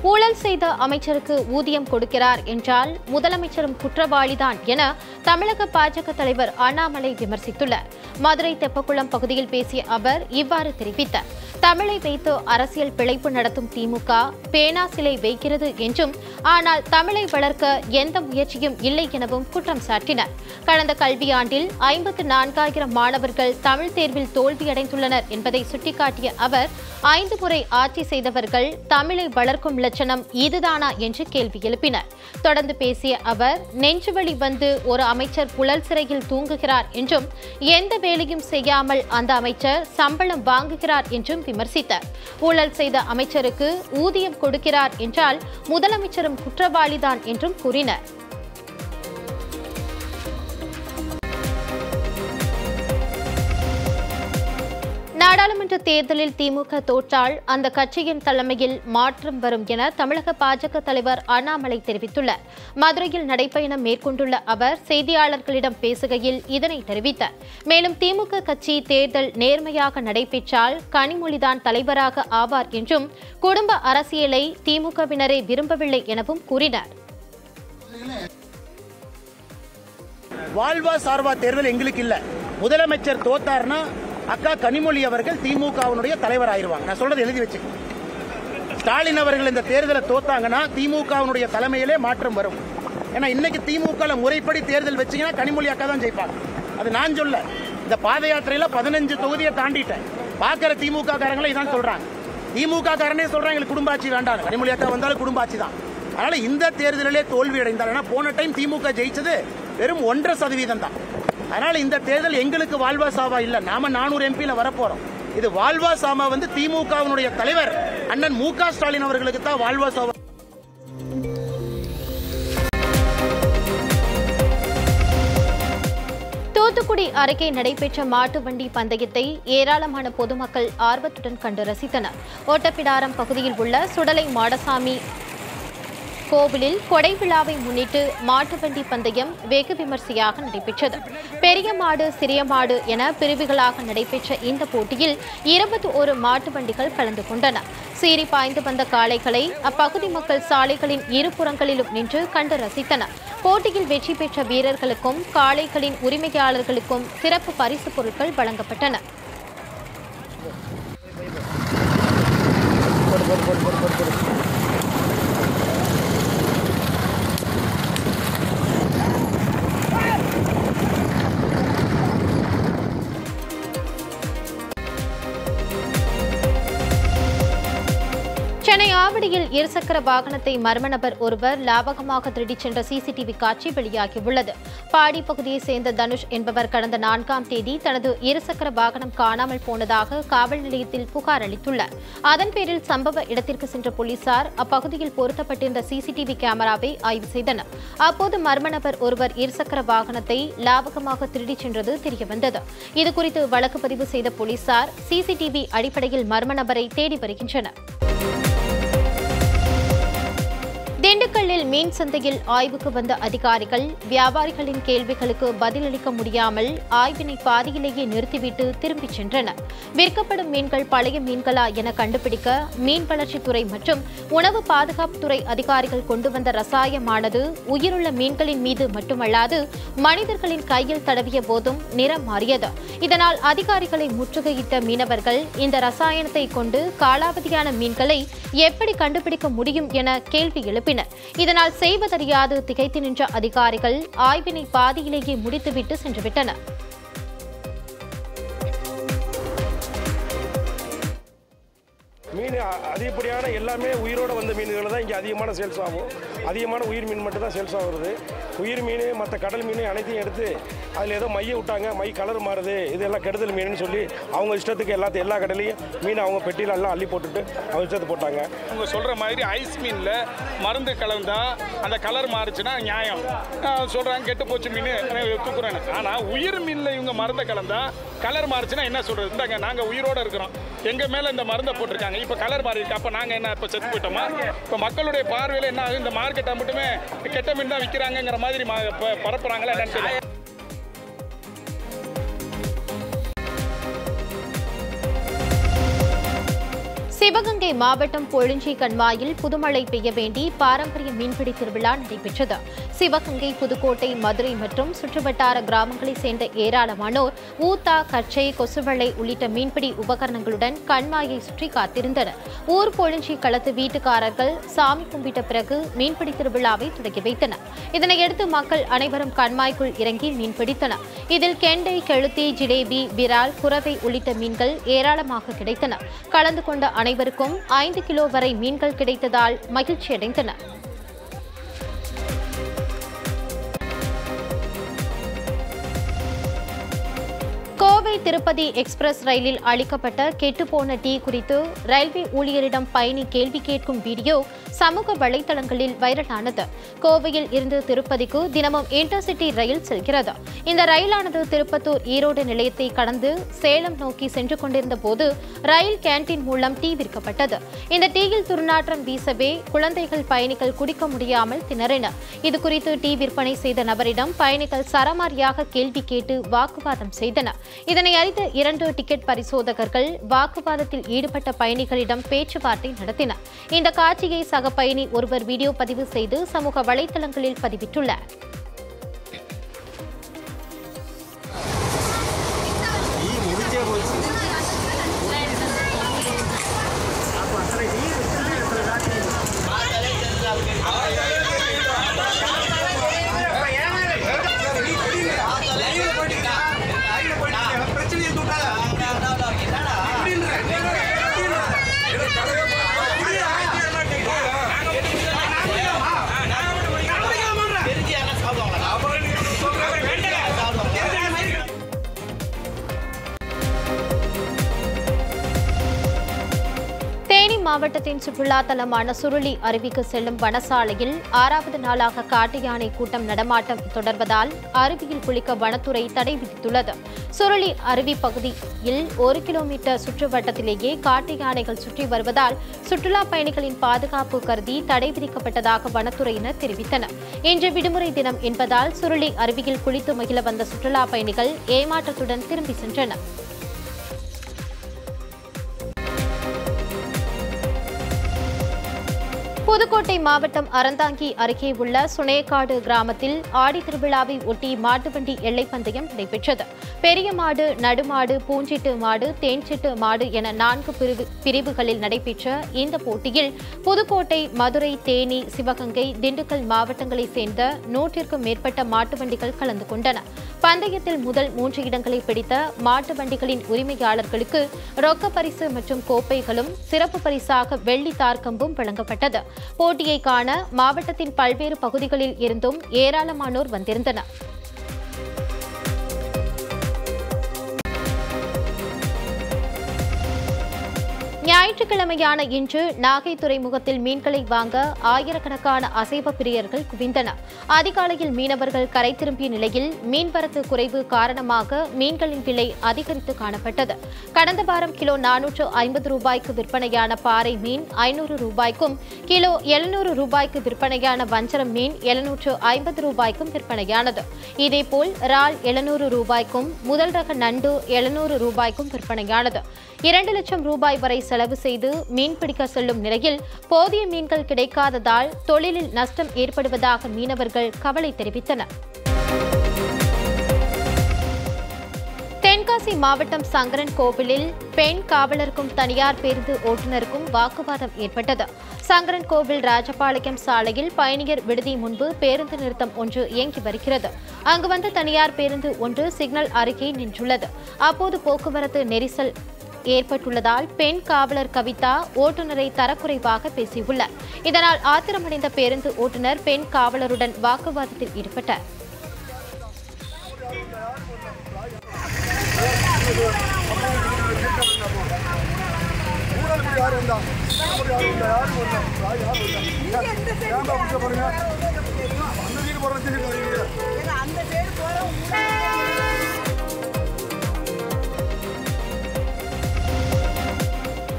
ஊழல் செய்த அமைச்சருக்கு ஊதியம் கொடுக்கிறார் என்றால் முதலமைச்சரும் குற்றவாளிதான் என தமிழக பாஜக தலைவர் அண்ணாமலை விமர்சித்துள்ளார் மதுரை தெப்பக்குளம் பகுதியில் பேசிய அவர் இவ்வாறு தெரிவித்தார் தமிழை வைத்து அரசியல் பிழைப்பு நடத்தும் திமுக பேனா சிலை வைக்கிறது என்றும் ஆனால் தமிழை வளர்க்க எந்த முயற்சியும் இல்லை எனவும் குற்றம் சாட்டினார் கடந்த கல்வியாண்டில் ஐம்பத்து நான்காயிரம் மாணவர்கள் தமிழ் தேர்வில் தோல்வியடைந்துள்ளனர் என்பதை சுட்டிக்காட்டிய அவர் ஐந்து முறை ஆட்சி செய்தவர்கள் தமிழை வளர்க்கும் லட்சணம் இதுதானா என்று கேள்வி எழுப்பினார் தொடர்ந்து பேசிய அவர் நெஞ்சுவலி வந்து ஒரு அமைச்சர் புழல் சிறையில் தூங்குகிறார் என்றும் எந்த வேலையும் செய்யாமல் அந்த அமைச்சர் சம்பளம் வாங்குகிறார் என்றும் விமர்சித்தார் ஊழல் செய்த அமைச்சருக்கு ஊதியம் கொடுக்கிறார் என்றால் முதலமைச்சரும் குற்றவாளிதான் என்றும் கூறினார் நாடாளுமன்ற தேர்தலில் திமுக தோற்றால் அந்த கட்சியின் தலைமையில் மாற்றம் வரும் என தமிழக பாஜக தலைவர் அண்ணாமலை தெரிவித்துள்ளார் மதுரையில் நடைப்பயணம் மேற்கொண்டுள்ள அவர் செய்தியாளர்களிடம் பேசுகையில் இதனை தெரிவித்தார் மேலும் திமுக கட்சி தேர்தல் நேர்மையாக நடைபெற்றால் கனிமொழிதான் தலைவராக ஆவார் என்றும் குடும்ப அரசியலை திமுகவினரே விரும்பவில்லை எனவும் கூறினார் வாழ்வா சார்பா தேர்தல் எங்களுக்கு இல்ல முதலமைச்சர் தோத்தார்னா அக்கா கனிமொழி அவர்கள் திமுகவினுடைய தலைவர் ஆயிருவாங்க நான் சொல்றது எழுதி வச்சு ஸ்டாலின் அவர்கள் இந்த தேர்தலை தோத்தாங்கன்னா திமுகவினுடைய தலைமையிலே மாற்றம் வரும் ஏன்னா இன்னைக்கு திமுக முறைப்படி தேர்தல் வச்சீங்கன்னா கனிமொழி அக்கா தான் ஜெயிப்பாங்க அது நான் சொல்ல இந்த பாத யாத்திரையில பதினஞ்சு தொகுதியை தாண்டிட்டேன் பாக்குற திமுக காரங்களே இதான் சொல்றாங்க திமுக காரனே சொல்றாங்க எங்களுக்கு குடும்ப ஆட்சி வேண்டாம் கனிமொழி அக்கா வந்தாலும் குடும்ப ஆட்சி தான் அதனால இந்த தேர்தலிலே தோல்வி அடைந்தார் ஏன்னா போன டைம் திமுக ஜெயிச்சது வெறும் ஒன்றரை சதவீதம் தான் அதனால இந்த தேர்தல் எங்களுக்கு வாழ்வா சாவா இல்ல நாம நானூறு எம்பியில வரப்போறோம் இது வாழ்வா சாமா வந்து திமுகவினுடைய தலைவர் அண்ணன் மு க ஸ்டாலின் அவர்களுக்கு தான் வாழ்வா சாவா தூத்துக்குடி அருகே நடைபெற்ற மாட்டு வண்டி பந்தயத்தை ஏராளமான பொதுமக்கள் ஆர்வத்துடன் கண்டு ரசித்தனர் ஓட்டப்பிடாரம் பகுதியில் உள்ள சுடலை மாடசாமி கோவிலில் கொடை விழாவை முன்னிட்டு மாட்டு வண்டி பந்தயம் வெகு விமர்சையாக நடைபெற்றது பெரிய மாடு சிறிய மாடு என பிரிவுகளாக நடைபெற்ற இந்த போட்டியில் இருபத்தி ஒரு மாட்டு வண்டிகள் கலந்து கொண்டன சீறி பாய்ந்து வந்த காளைகளை அப்பகுதி மக்கள் சாலைகளின் இருபுறங்களிலும் நின்று கண்டு ரசித்தனர் போட்டியில் வெற்றி பெற்ற வீரர்களுக்கும் காளைகளின் உரிமையாளர்களுக்கும் சிறப்பு பரிசு பொருட்கள் வழங்கப்பட்டன சென்னை ஆவடியில் இருசக்கர வாகனத்தை மர்ம நபர் ஒருவர் லாபகமாக திருடிச் சென்ற சிசிடிவி காட்சி வெளியாகியுள்ளது பாடி பகுதியைச் சேர்ந்த தனுஷ் என்பவர் கடந்த நான்காம் தேதி தனது இருசக்கர வாகனம் காணாமல் போனதாக காவல் நிலையத்தில் புகார் அளித்துள்ளார் அதன் பேரில் சம்பவ இடத்திற்கு சென்ற போலீசார் அப்பகுதியில் பொருத்தப்பட்டிருந்த சிசிடிவி கேமராவை ஆய்வு செய்தனர் அப்போது மர்ம நபர் ஒருவர் இருசக்கர வாகனத்தை லாபகமாக திருடிச் சென்றது தெரியவந்தது இதுகுறித்து வழக்கு பதிவு செய்த போலீசார் சிசிடிவி அடிப்படையில் மர்ம நபரை தேடி வருகின்றனர் திண்டுக்கல்லில் மீன் சந்தையில் ஆய்வுக்கு வந்த அதிகாரிகள் வியாபாரிகளின் கேள்விகளுக்கு பதிலளிக்க முடியாமல் ஆய்வினை பாதியிலேயே நிறுத்திவிட்டு திரும்பிச் சென்றனர் விற்கப்படும் மீன்கள் பழைய மீன்களா என கண்டுபிடிக்க மீன் வளர்ச்சித்துறை மற்றும் உணவு பாதுகாப்புத்துறை அதிகாரிகள் கொண்டு வந்த ரசாயமானது உயிருள்ள மீன்களின் மீது மட்டுமல்லாது மனிதர்களின் கையில் தடவிய போதும் நிறம் மாறியது இதனால் அதிகாரிகளை முற்றுகையிட்ட மீனவர்கள் இந்த ரசாயனத்தை கொண்டு காலாவதியான மீன்களை எப்படி கண்டுபிடிக்க முடியும் என கேள்வி எழுப்பினர் இதனால் செய்வதறியாது திகைத்து நின்ற அதிகாரிகள் ஆய்வினை பாதியிலேயே முடித்துவிட்டு சென்றுவிட்டனர் மீன் அ- அதிகப்படியான எல்லாமே உயிரோட வந்த மீன்கள் தான் இங்கே அதிகமான சேல்ஸ் ஆகும் அதிகமான உயிர் மீன் மட்டும் தான் சேல்ஸ் ஆகுறது உயிர் மீன் மற்ற கடல் மீன் அனைத்தையும் எடுத்து அதில் ஏதோ மைய விட்டாங்க மை கலர் மாறுது இதெல்லாம் கெடுதல் மீனுன்னு சொல்லி அவங்க இஷ்டத்துக்கு எல்லாத்தையும் எல்லா கடலையும் மீன் அவங்க பெட்டியில எல்லாம் அள்ளி போட்டுட்டு அவங்க இஷ்டத்துக்கு போட்டாங்க அவங்க சொல்கிற மாதிரி ஐஸ் மீனில் மருந்து கலந்தா அந்த கலர் மாறுச்சுன்னா நியாயம் சொல்கிறாங்க கெட்டு போச்சு மீன் தூக்குறேன் ஆனால் உயிர் மீனில் இவங்க மருந்தை கலந்தா கலர் மாறுச்சுன்னா என்ன சொல்கிறது இந்தாங்க நாங்கள் உயிரோட இருக்கிறோம் எங்கள் மேலே இந்த மருந்தை போட்டிருக்காங்க இப்போ கலர் மாறி இருக்கு அப்போ நாங்கள் என்ன இப்போ செத்து போயிட்டோமா இப்போ மக்களுடைய பார்வையில் என்ன ஆகுது இந்த மார்க்கெட்டை மட்டுமே கெட்ட மீன் தான் விற்கிறாங்கங்கிற மாதிரி மா- ப- பரப்புறாங்களா என்னன்னு தெரியல சிவகங்கை மாவட்டம் பொழிஞ்சி கண்மாயில் புதுமழை பெய்ய வேண்டி பாரம்பரிய மீன்பிடி திருவிழா நடைபெற்றது சிவகங்கை புதுக்கோட்டை மதுரை மற்றும் சுற்றுவட்டார கிராமங்களைச் சேர்ந்த ஏராளமானோர் ஊத்தா கச்சை கொசுவளை உள்ளிட்ட மீன்பிடி உபகரணங்களுடன் கண்மாயை சுற்றி காத்திருந்தனர் ஊர் பொழிஞ்சி களத்து வீட்டுக்காரர்கள் சாமி கும்பிட்ட பிறகு மீன்பிடி திருவிழாவை தொடங்கி வைத்தனர் இதனையடுத்து மக்கள் அனைவரும் கண்மாய்க்குள் இறங்கி மீன்பிடித்தனர் இதில் கெண்டை கெளுத்தி ஜிலேபி விரால் குறவை உள்ளிட்ட மீன்கள் ஏராளமாக கிடைத்தன கலந்து கொண்ட அனைவருக்கும் ஐந்து கிலோ வரை மீன்கள் கிடைத்ததால் மகிழ்ச்சியடைந்தனர் கோவை திருப்பதி எக்ஸ்பிரஸ் ரயிலில் அளிக்கப்பட்ட கெட்டுப்போன டீ குறித்து ரயில்வே ஊழியரிடம் பயணி கேள்வி கேட்கும் வீடியோ சமூக வலைதளங்களில் வைரலானது கோவையில் இருந்து திருப்பதிக்கு தினமும் இன்டர்சிட்டி ரயில் செல்கிறது இந்த ரயிலானது திருப்பத்தூர் ஈரோடு நிலையத்தை கடந்து சேலம் நோக்கி சென்று கொண்டிருந்த போது ரயில் கேண்டீன் மூலம் டீ விற்கப்பட்டது இந்த டீயில் துர்நாற்றம் வீசவே குழந்தைகள் பயணிகள் குடிக்க முடியாமல் திணறினர் இதுகுறித்து டீ விற்பனை செய்த நபரிடம் பயணிகள் சரமாரியாக கேள்வி கேட்டு வாக்குவாதம் செய்தனர் இதனை அறிந்த இரண்டு டிக்கெட் பரிசோதகர்கள் வாக்குவாதத்தில் ஈடுபட்ட பயணிகளிடம் பேச்சுவார்த்தை நடத்தினர் இந்த காட்சியை சக பயணி ஒருவர் வீடியோ பதிவு செய்து சமூக வலைதளங்களில் பதிவிட்டுள்ளார் தேனி மாவட்டத்தின் சுற்றுலா தலமான சுருளி அருவிக்கு செல்லும் வனசாலையில் ஆறாவது நாளாக காட்டு யானை கூட்டம் நடமாட்டம் தொடர்வதால் அருவியில் குளிக்க வனத்துறை தடை விதித்துள்ளது சுருளி அருவி பகுதியில் ஒரு கிலோமீட்டர் சுற்றுவட்டத்திலேயே காட்டு யானைகள் சுற்றி வருவதால் சுற்றுலா பயணிகளின் பாதுகாப்பு கருதி தடை விதிக்கப்பட்டதாக வனத்துறையினர் தெரிவித்தனர் இன்று விடுமுறை தினம் என்பதால் சுருளி அருவியில் குளித்து மகிழ வந்த சுற்றுலா பயணிகள் ஏமாற்றத்துடன் திரும்பி சென்றனர் புதுக்கோட்டை மாவட்டம் அறந்தாங்கி அருகே உள்ள சுனேக்காடு கிராமத்தில் ஆடி திருவிழாவை ஒட்டி மாட்டுவண்டி எல்லைப் பந்தயம் நடைபெற்றது பெரிய மாடு நடுமாடு பூஞ்சிட்டு மாடு தேன்சிட்டு மாடு என நான்கு பிரிவு பிரிவுகளில் நடைபெற்ற இந்த போட்டியில் புதுக்கோட்டை மதுரை தேனி சிவகங்கை திண்டுக்கல் மாவட்டங்களைச் சேர்ந்த நூற்றிற்கும் மேற்பட்ட மாட்டு வண்டிகள் கலந்து கொண்டன பந்தயத்தில் முதல் மூன்று இடங்களை பிடித்த மாட்டு வண்டிகளின் உரிமையாளர்களுக்கு ரொக்க பரிசு மற்றும் கோப்பைகளும் சிறப்பு பரிசாக வெள்ளி தார்க்கம்பும் வழங்கப்பட்டது போட்டியை காண மாவட்டத்தின் பல்வேறு பகுதிகளில் இருந்தும் ஏராளமானோர் வந்திருந்தனர் ஞாயிற்றுக்கிழமையான இன்று நாகை துறைமுகத்தில் மீன்களை வாங்க ஆயிரக்கணக்கான அசைவ பிரியர்கள் குவிந்தனர் அதிகாலையில் மீனவர்கள் கரை திரும்பிய நிலையில் மீன்வரத்து குறைவு காரணமாக மீன்களின் விலை அதிகரித்து காணப்பட்டது கடந்த வாரம் கிலோ நானூற்று ஐம்பது ரூபாய்க்கு விற்பனையான பாறை மீன் ஐநூறு ரூபாய்க்கும் கிலோ எழுநூறு ரூபாய்க்கு விற்பனையான வஞ்சரம் மீன் எழுநூற்று ஐம்பது ரூபாய்க்கும் விற்பனையானது இதேபோல் இறால் எழுநூறு ரூபாய்க்கும் முதல் ரக நண்டு எழுநூறு ரூபாய்க்கும் விற்பனையானது இரண்டு லட்சம் ரூபாய் வரை செலவு செய்து மீன் பிடிக்க செல்லும் நிலையில் போதிய மீன்கள் கிடைக்காததால் தொழிலில் நஷ்டம் ஏற்படுவதாக மீனவர்கள் கவலை தெரிவித்தனர் தென்காசி மாவட்டம் சங்கரன் கோவிலில் பெண் காவலருக்கும் தனியார் பேருந்து ஓட்டுநருக்கும் வாக்குவாதம் ஏற்பட்டது சங்கரன் கோவில் ராஜபாளையம் சாலையில் பயணியர் விடுதி முன்பு பேருந்து நிறுத்தம் ஒன்று இயங்கி வருகிறது அங்கு வந்த தனியார் பேருந்து ஒன்று சிக்னல் அருகே நின்றுள்ளது அப்போது போக்குவரத்து நெரிசல் ஏற்பட்டுள்ளதால் பெண் காவலர் கவிதா ஓட்டுநரை தரக்குறைவாக பேசியுள்ளார் இதனால் ஆத்திரமடைந்த பேருந்து ஓட்டுநர் பெண் காவலருடன் வாக்குவாதத்தில் ஈடுபட்டார்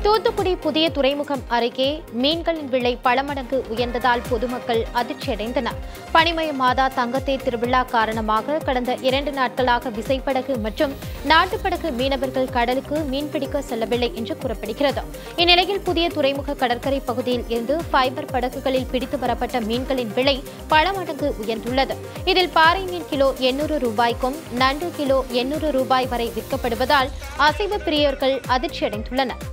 தூத்துக்குடி புதிய துறைமுகம் அருகே மீன்களின் விலை பல மடங்கு உயர்ந்ததால் பொதுமக்கள் அதிர்ச்சியடைந்தனர் பனிமய மாதா தங்கத்தேர் திருவிழா காரணமாக கடந்த இரண்டு நாட்களாக விசைப்படகு மற்றும் நாட்டுப்படகு மீனவர்கள் கடலுக்கு மீன்பிடிக்க செல்லவில்லை என்று கூறப்படுகிறது இந்நிலையில் புதிய துறைமுக கடற்கரை பகுதியில் இருந்து ஃபைபர் படகுகளில் பிடித்து வரப்பட்ட மீன்களின் விலை பல மடங்கு உயர்ந்துள்ளது இதில் பாறை மீன் கிலோ எண்ணூறு ரூபாய்க்கும் நண்டு கிலோ எண்ணூறு ரூபாய் வரை விற்கப்படுவதால் அசைவ பிரியர்கள் அதிர்ச்சியடைந்துள்ளனர்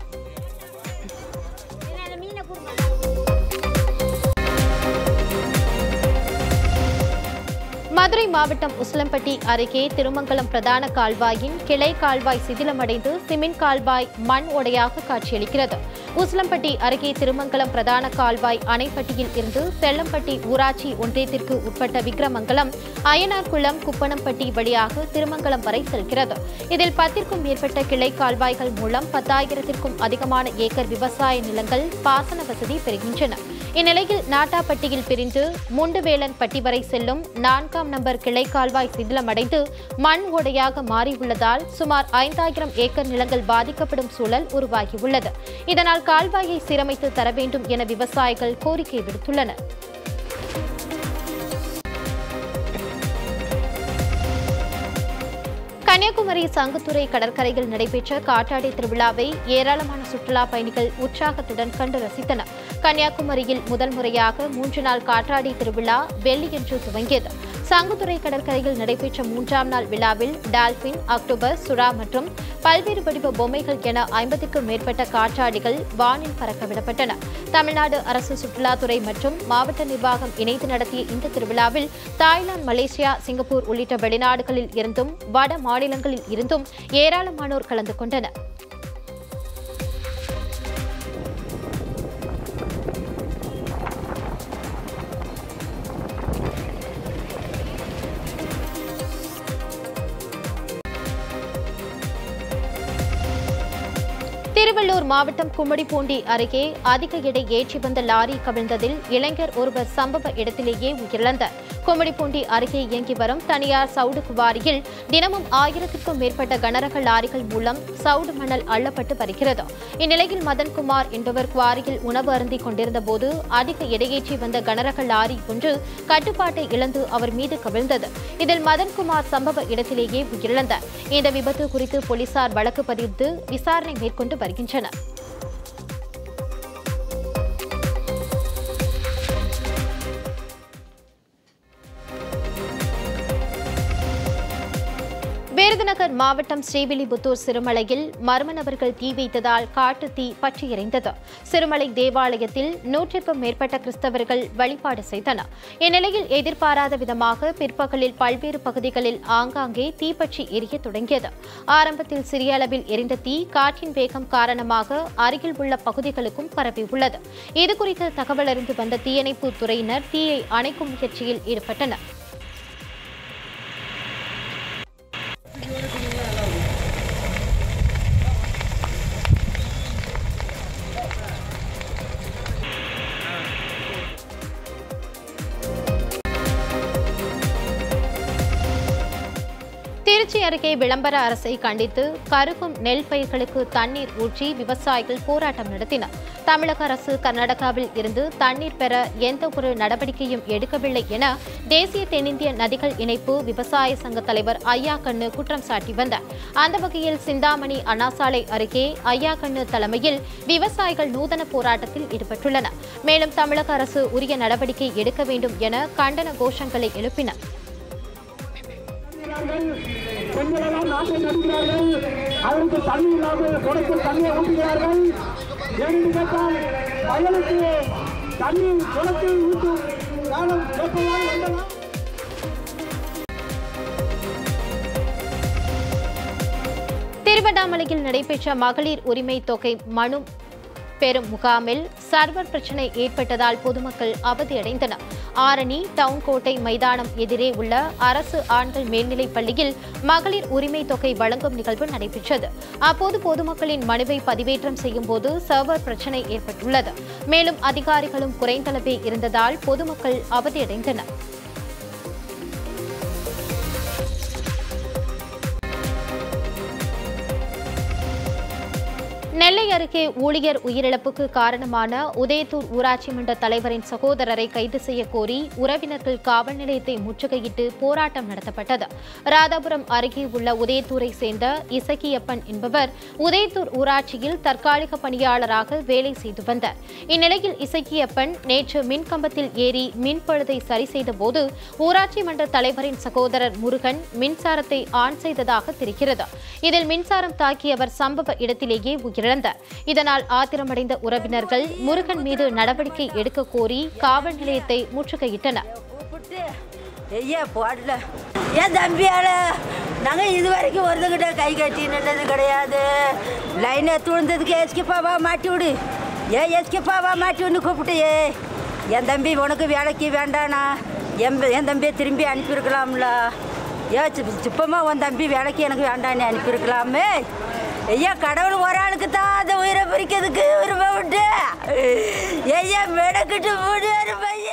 மதுரை மாவட்டம் உசிலம்பட்டி அருகே திருமங்கலம் பிரதான கால்வாயின் கிளை கால்வாய் சிதிலமடைந்து சிமெண்ட் கால்வாய் மண் ஓடையாக காட்சியளிக்கிறது உசிலம்பட்டி அருகே திருமங்கலம் பிரதான கால்வாய் அணைப்பட்டியில் இருந்து செல்லம்பட்டி ஊராட்சி ஒன்றியத்திற்கு உட்பட்ட விக்ரமங்கலம் அயனார்குளம் குப்பனம்பட்டி வழியாக திருமங்கலம் வரை செல்கிறது இதில் பத்திற்கும் மேற்பட்ட கிளை கால்வாய்கள் மூலம் பத்தாயிரத்திற்கும் அதிகமான ஏக்கர் விவசாய நிலங்கள் பாசன வசதி பெறுகின்றன இந்நிலையில் நாட்டாப்பட்டியில் பிரிந்து முண்டுவேலன் பட்டி வரை செல்லும் நான்காம் நம்பர் கிளை கால்வாய் சிதிலமடைந்து மண் ஓடையாக மாறியுள்ளதால் சுமார் ஐந்தாயிரம் ஏக்கர் நிலங்கள் பாதிக்கப்படும் சூழல் உருவாகியுள்ளது இதனால் கால்வாயை சீரமைத்து தர வேண்டும் என விவசாயிகள் கோரிக்கை விடுத்துள்ளனர் கன்னியாகுமரி சங்குத்துறை கடற்கரையில் நடைபெற்ற காற்றாடி திருவிழாவை ஏராளமான சுற்றுலா பயணிகள் உற்சாகத்துடன் கண்டு ரசித்தனர் கன்னியாகுமரியில் முதல் முறையாக மூன்று நாள் காற்றாடி திருவிழா வெள்ளியன்று துவங்கியது சங்குத்துறை கடற்கரையில் நடைபெற்ற மூன்றாம் நாள் விழாவில் டால்பின் அக்டோபர் சுறா மற்றும் பல்வேறு வடிவ பொம்மைகள் என ஐம்பதுக்கும் மேற்பட்ட காற்றாடிகள் வானில் பறக்க விடப்பட்டன தமிழ்நாடு அரசு சுற்றுலாத்துறை மற்றும் மாவட்ட நிர்வாகம் இணைந்து நடத்திய இந்த திருவிழாவில் தாய்லாந்து மலேசியா சிங்கப்பூர் உள்ளிட்ட வெளிநாடுகளில் இருந்தும் வட மாநிலங்களில் இருந்தும் ஏராளமானோர் கலந்து கொண்டனர் திருவள்ளூர் மாவட்டம் கும்மிடிப்பூண்டி அருகே அதிக எடை ஏற்றி வந்த லாரி கவிழ்ந்ததில் இளைஞர் ஒருவர் சம்பவ இடத்திலேயே உயிரிழந்தார் கும்மிடிப்பூண்டி அருகே இயங்கி வரும் தனியார் சவுடு குவாரியில் தினமும் ஆயிரத்திற்கும் மேற்பட்ட கனரக லாரிகள் மூலம் சவுடு மணல் அள்ளப்பட்டு வருகிறது இந்நிலையில் மதன்குமார் என்பவர் குவாரியில் உணவு அருந்திக் கொண்டிருந்த போது அதிக எடையேற்றி வந்த கனரக லாரி ஒன்று கட்டுப்பாட்டை இழந்து அவர் மீது கவிழ்ந்தது இதில் மதன்குமார் சம்பவ இடத்திலேயே உயிரிழந்தார் இந்த விபத்து குறித்து போலீசார் வழக்கு பதிந்து விசாரணை மேற்கொண்டு வருகின்றனர் விருதுநகர் மாவட்டம் ஸ்ரீவில்லிபுத்தூர் சிறுமலையில் மர்ம நபர்கள் தீ வைத்ததால் காட்டு தீ பற்றி எரிந்தது சிறுமலை தேவாலயத்தில் நூற்றுக்கும் மேற்பட்ட கிறிஸ்தவர்கள் வழிபாடு செய்தனர் இந்நிலையில் எதிர்பாராத விதமாக பிற்பகலில் பல்வேறு பகுதிகளில் ஆங்காங்கே தீப்பற்றி எரிய தொடங்கியது ஆரம்பத்தில் சிறிய அளவில் எரிந்த தீ காற்றின் வேகம் காரணமாக அருகில் உள்ள பகுதிகளுக்கும் பரவியுள்ளது இதுகுறித்து தகவல் அறிந்து வந்த தீயணைப்பு துறையினர் தீயை அணைக்கும் முயற்சியில் ஈடுபட்டனர் திருச்சி அருகே விளம்பர அரசை கண்டித்து கருகும் நெல் பயிர்களுக்கு தண்ணீர் ஊற்றி விவசாயிகள் போராட்டம் நடத்தினர் தமிழக அரசு கர்நாடகாவில் இருந்து தண்ணீர் பெற எந்த ஒரு நடவடிக்கையும் எடுக்கவில்லை என தேசிய தென்னிந்திய நதிகள் இணைப்பு விவசாய சங்க தலைவர் ஐயா கண்ணு குற்றம் சாட்டி வந்தார் அந்த வகையில் சிந்தாமணி அண்ணாசாலை அருகே ஐயா கண்ணு தலைமையில் விவசாயிகள் நூதன போராட்டத்தில் ஈடுபட்டுள்ளனர் மேலும் தமிழக அரசு உரிய நடவடிக்கை எடுக்க வேண்டும் என கண்டன கோஷங்களை எழுப்பினர் பெண்களெல்லாம் நாட்டை நடத்துகிறார்கள் அதற்கு தண்ணி இல்லாமல் குடத்தில் தண்ணியை ஊற்றுகிறார்கள் என்று கேட்டால் வயலுக்கு தண்ணீர் குளத்தில் ஊற்றும் காலம் எப்போதான் வந்ததா திருவண்ணாமலையில் நடைபெற்ற மகளிர் உரிமை தொகை மனு பெறும் முகாமில் சர்வர் பிரச்சினை ஏற்பட்டதால் பொதுமக்கள் அவதியடைந்தனர் ஆரணி டவுன் கோட்டை மைதானம் எதிரே உள்ள அரசு ஆண்கள் மேல்நிலைப் பள்ளியில் மகளிர் உரிமை தொகை வழங்கும் நிகழ்வு நடைபெற்றது அப்போது பொதுமக்களின் மனுவை பதிவேற்றம் செய்யும் போது சர்வர் பிரச்சினை ஏற்பட்டுள்ளது மேலும் அதிகாரிகளும் குறைந்தளவே இருந்ததால் பொதுமக்கள் அவதியடைந்தனர் நெல்லை நெல்லை அருகே ஊழியர் உயிரிழப்புக்கு காரணமான உதயத்தூர் ஊராட்சி மன்ற தலைவரின் சகோதரரை கைது செய்ய கோரி உறவினர்கள் காவல் நிலையத்தை முற்றுகையிட்டு போராட்டம் நடத்தப்பட்டது ராதாபுரம் அருகே உள்ள உதயத்தூரை சேர்ந்த இசக்கியப்பன் என்பவர் உதயத்தூர் ஊராட்சியில் தற்காலிக பணியாளராக வேலை செய்து வந்தார் இந்நிலையில் இசக்கியப்பன் நேற்று மின்கம்பத்தில் ஏறி மின் பழுதை சரி செய்தபோது ஊராட்சி மன்ற தலைவரின் சகோதரர் முருகன் மின்சாரத்தை ஆன் செய்ததாக தெரிகிறது இதில் மின்சாரம் தாக்கியவர் சம்பவ இடத்திலேயே உயிரிழந்தார் இதனால் ஆத்திரமடைந்த உறவினர்கள் முருகன் மீது நடவடிக்கை எடுக்க கோரி காவல் நிலையத்தை முற்றுகையிட்டனர் கூப்பிட்டு ஐயா போடல ஏன் தம்பியால நாங்கள் இது வரைக்கும் ஒருத்தங்கிட்ட கை கட்டி நின்னது கிடையாது லைனை துழுந்ததுக்கு எஸ்கிப்பாவா மாட்டி விடு ஏ எஸ்கிப்பாவா மாட்டி விடு கூப்பிட்டு என் தம்பி உனக்கு வேலைக்கு வேண்டானா என் என் தம்பியை திரும்பி அனுப்பியிருக்கலாம்ல ஏ சுப்பமாக உன் தம்பி வேலைக்கு எனக்கு வேண்டான்னு அனுப்பியிருக்கலாமே ஐயா கடவுள் ஒரு ஆளுக்கு தான் அந்த உயிரை பறிக்கிறதுக்கு விரும்ப விட்டு ஐயா மெடக்கிட்டு போடுவாரு பையன்